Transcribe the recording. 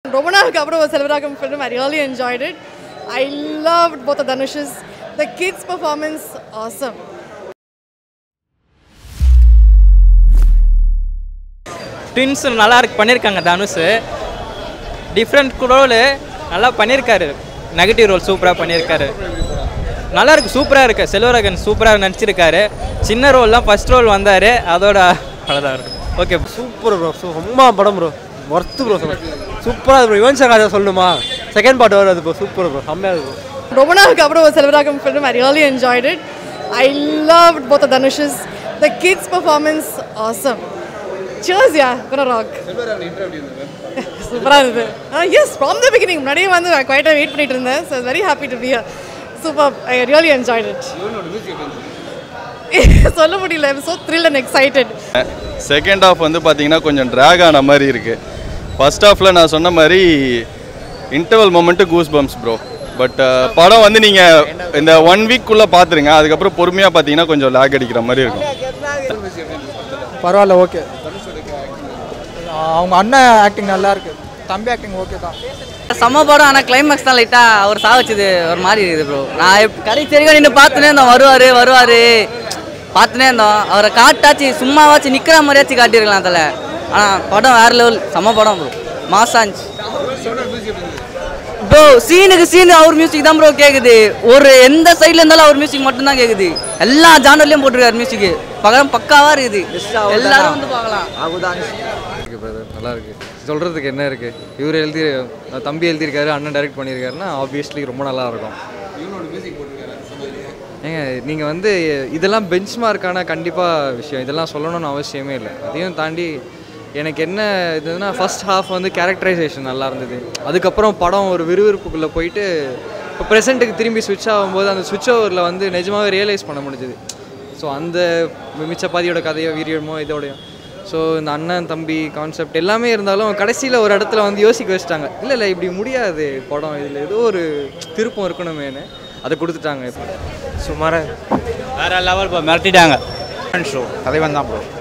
ரொம்ப நாளுக்கு அப்புறம் ஒரு Selvaraghavan film I really enjoyed it I love both Dhanush's the kids performance awesome twins நல்லா இருக்கு பண்ணியிருக்காங்க தனுஷ் டிஃப்ரெண்ட் ரோலு நல்லா பண்ணியிருக்காரு நெகட்டிவ் ரோல் சூப்பராக பண்ணியிருக்காரு நல்லா இருக்கு சூப்பராக இருக்கு செல்வராகன் சூப்பராக நடிச்சிருக்காரு சின்ன ரோல்லாம் ஃபர்ஸ்ட் ரோல் வந்தார் அதோட அவ்வளோதான் இருக்கு ஓகே சூப்பர் ப்ரோ சும்மா படம் ப்ரோ ஒர்த்து ப்ரோ சூப்பராக ப்ரோ யுவன் சங்கர் அதை சொல்லணுமா செகண்ட் பார்ட் வருது ப்ரோ சூப்பர் ப்ரோ செம்மையாக இருக்கும் ரொம்ப நாளுக்கு அப்புறம் ஒரு Selvaraghavan film I really enjoyed it I love both Dhanush's the kids performance awesome cheers யா குன ராக் சூப்பராக இருந்தது எஸ் ஃப்ரம் த பிகினிங் முன்னாடியே வந்து குவைட்டாக வெயிட் பண்ணிட்டு இருந்தேன் so very happy to be super I really enjoyed it சொல்ல முடியல I'm so thrill and excited second half வந்து பார்த்தீங்கன்னா கொஞ்சம் ட்ராக் ஆன மாதிரி இருக்குது ஃபர்ஸ்ட் ஹாஃபில் நான் சொன்ன மாதிரி interval moment goose bumps bro but படம் வந்து நீங்கள் இந்த ஒன் வீக்குள்ளே பார்த்துருங்க அதுக்கப்புறம் பொறுமையாக பார்த்தீங்கன்னா கொஞ்சம் லேக் அடிக்கிற மாதிரி இருக்கும் பரவாயில்ல ஓகே அவங்க அண்ணன் ஆக்டிங் நல்லா இருக்கு தம்பி ஆக்டிங் ஓகே தான் செம்ம படம் ஆனால் கிளைமேக்ஸ் தான் லைட்டாக அவர் சாவச்சுது ஒரு மாதிரி இருக்குது ப்ரோ நான் எப்- கடைசி வரைக்கும் நின்று பார்த்துனே இருந்தோம் வருவார் வருவார் பார்த்துனே இருந்தோம் அவரை காட்டாச்சு சும்மாவாச்சு நிற்கிற மாதிரியாச்சும் காட்டியிருக்கலாம் அதில் ஆனால் படம் வேறு லெவல் செம்ம படம் ப்ரோ மாசாஞ்ச் ப்ரோ சீனுக்கு சீனு அவர் மியூசிக் தான் ப்ரோ கேட்குது ஒரு எந்த சைடில் இருந்தாலும் அவர் மியூசிக் மட்டும்தான் கேட்குது எல்லா ஜானர்லையும் போட்டிருக்காரு மியூசிக்கு பக்கம் பக்காவாக இருக்குது எல்லாரும் வந்து பார்க்கலாம் இருக்கு brother. நல்லா இருக்கு சொல்கிறதுக்கு என்ன இருக்குது இவர் எழுதி அஹ் தம்பி எழுதியிருக்காரு அண்ணன் டைரக்ட் பண்ணியிருக்காருன்னா ஆப்வியஸ்லி ரொம்ப நல்லா இருக்கும் ஏங்க நீங்கள் வந்து இதெல்லாம் பெஞ்ச் மார்க்கான கண்டிப்பாக விஷயம் இதெல்லாம் சொல்லணும்னு அவசியமே இல்லை அதையும் தாண்டி எனக்கு என்ன இதுனா ஃபர்ஸ்ட் ஹாஃப் வந்து கேரக்டரைசேஷன் நல்லா இருந்தது அதுக்கப்புறம் படம் ஒரு விறுவிறுப்புக்குள்ளே போயிட்டு இப்போ ப்ரெசென்ட்டுக்கு திரும்பி ஸ்விட்ச் ஆகும்போது அந்த ஸ்விட்ச் ஓவரில் வந்து நிஜமாவே ரியலைஸ் பண்ண முடிஞ்சுது ஸோ அந்த மிச்ச பாதியோட கதையோ வீரியமோ இதோடையும் ஸோ இந்த அண்ணன் தம்பி கான்செப்ட் எல்லாமே இருந்தாலும் கடைசியில் ஒரு இடத்துல வந்து யோசிக்க வச்சுட்டாங்க இல்லை இல்லை இப்படி முடியாது படம் இதில் ஏதோ ஒரு திருப்பம் இருக்கணுமேனு அதை கொடுத்துட்டாங்க இப்போ சுமாராக வேற லெவல் மிரட்டிட்டாங்க ஷோ தலைவன் தான் ப்ரோ